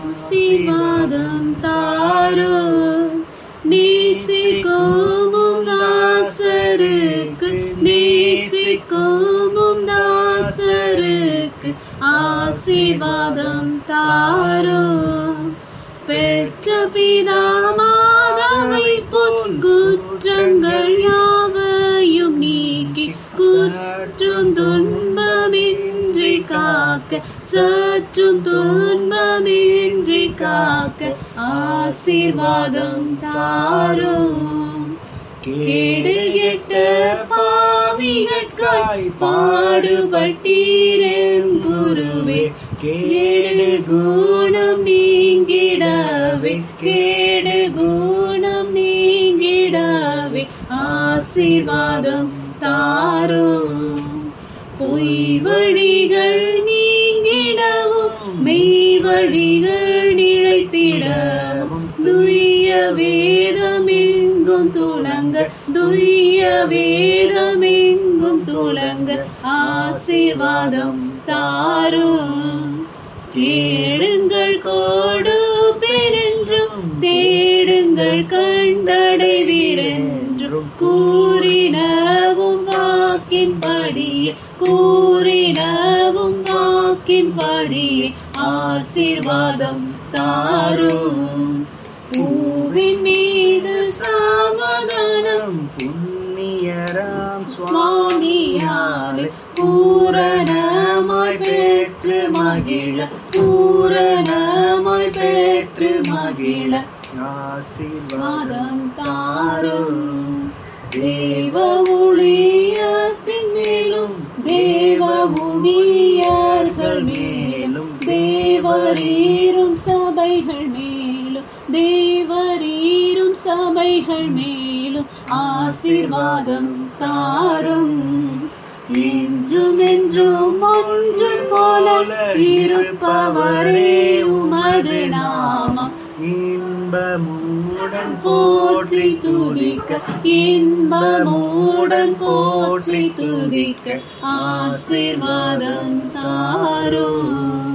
ஆசீர்வாதம் தாரும் நேசிக்கும் தாசருக்கு நேசிக்கும் தாசருக்கு ஆசீர்வாதம் தாரும் பெற்ற பிதாமாதவை பொன் குற்றங்கள் யாவையும் நீக்கி குற்றும் துன்பமின்றி காக்க சற்றும் துன்பமின்றி காக்க ஆசீர்வாதம் தாரும் கேடுகெட்ட பாவிகட்காய் பாடுபட்டீரன் குருவே கேடு குணம் நீங்கிடவே கேடு குணம் நீங்கிடவே ஆசீர்வாதம் தாரும் பொய் வழிகள் நீங்கிடவும் மெய் வழிகள் நிலைத்திடவும் துய்ய வேதமெங்கும் துளங்க துய்ய வேதமெங்கும் துளங்க ஆசீர்வாதம் தாரும் கேளுங்கள் கோடு பெருன்றும் தேடுங்கள் கண்டடைவீரென்றும் கூறினவும் வாக்கின் படியே கூறினவும் வாக்கின் படியே ஆசீர்வாதம் தாரும் பூவின் மீது சமாதானம் புண்ணியராம் சுவாமியாலே பூரணமாய் பெற்று மகிழ பூரணமாய் பெற்று மகிழ ஆசீர்வாதம் வாதம் தாரும் தேவ ஊழியத்தின் மேலும் தேவ ஊழியர்கள் மேலும் தேவரீரும் சபைகள் மேலும் தேவரீரும் சபைகள் மேலும் ஆசீர்வாதம் தாரும் என்றும் என்றும் ஒன்று போல இருப்பவரே உமது நாமம் இன்பமுடன் போற்றி துதிக்க இன்பமுடன் போற்றி துதிக்க ஆசீர்வாதம் தாரும்